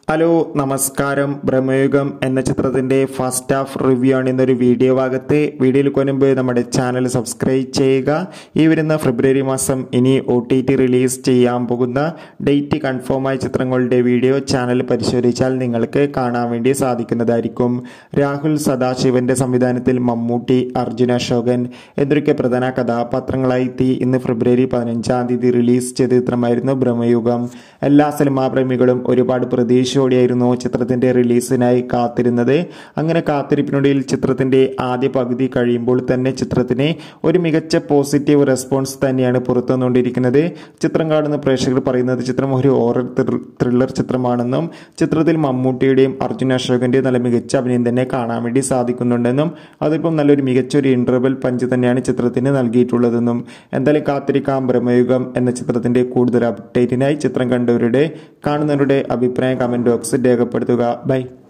hello നമസ്കാരം ബ്രഹ്മയുഗം എന്ന ചിത്രത്തിന്റെ ഫസ്റ്റ് ഹാഫ് റിവ്യൂ ആണ് ഇന്നൊരു വീഡിയോ ഭാഗത്ത് വീഡിയോയിൽ കൊനുമ്പ് നമ്മുടെ ചാനൽ സബ്സ്ക്രൈബ് ചെയ്യുക ഈ വരുന്ന ഫെബ്രുവരി മാസം ഇനി ഒ ടി ടി റിലീസ് ചെയ്യാൻ പോകുന്ന ഡേറ്റ് കൺഫേമായ ചിത്രങ്ങളുടെ വീഡിയോ ചാനൽ പരിശോധിച്ചാൽ നിങ്ങൾക്ക് കാണാൻ വേണ്ടി സാധിക്കുന്നതായിരിക്കും രാഹുൽ സദാശിവന്റെ സംവിധാനത്തിൽ മമ്മൂട്ടി അർജുന അശോകൻ എന്നൊക്കെ പ്രധാന കഥാപാത്രങ്ങളായി എത്തി ഇന്ന് ഫെബ്രുവരി പതിനഞ്ചാം തീയതി റിലീസ് ചെയ്ത ചിത്രമായിരുന്നു ബ്രഹ്മയുഗം എല്ലാ സിനിമാ പ്രേമികളും ഒരുപാട് പ്രതീക്ഷയോടെയായിരുന്നു ചിത്രത്തിന്റെ റിലീസിനായി കാത്തിരുന്നത് അങ്ങനെ കാത്തിരിപ്പിനൊടുവിൽ ചിത്രത്തിന്റെ ആദ്യ പകുതി കഴിയുമ്പോൾ തന്നെ ചിത്രത്തിന് ഒരു മികച്ച പോസിറ്റീവ് റെസ്പോൺസ് തന്നെയാണ് പുറത്തു വന്നുകൊണ്ടിരിക്കുന്നത് ചിത്രം കാണുന്ന പ്രേക്ഷകർ പറയുന്നത് ചിത്രം ഒരു ഹോറർ ത്രില്ലർ ചിത്രമാണെന്നും ചിത്രത്തിൽ മമ്മൂട്ടിയുടെയും അർജുന അശോകന്റെയും നല്ല മികച്ച അഭിനയം തന്നെ കാണാൻ വേണ്ടി സാധിക്കുന്നുണ്ടെന്നും അതിപ്പം നല്ലൊരു മികച്ച ഒരു ഇന്റർവെൽ പഞ്ച് തന്നെയാണ് ചിത്രത്തിന് നൽകിയിട്ടുള്ളതെന്നും എന്തായാലും കാത്തിരിക്കാം ബ്രഹ്മയുഗം എന്ന ചിത്രത്തിന്റെ കൂടുതൽ അപ്ഡേറ്റിനായി ചിത്രം കണ്ടവരുടെ കാണുന്നവരുടെ അഭിപ്രായം കമന്റ് ബോക്സിൽ രേഖപ്പെടുത്തുക ബൈ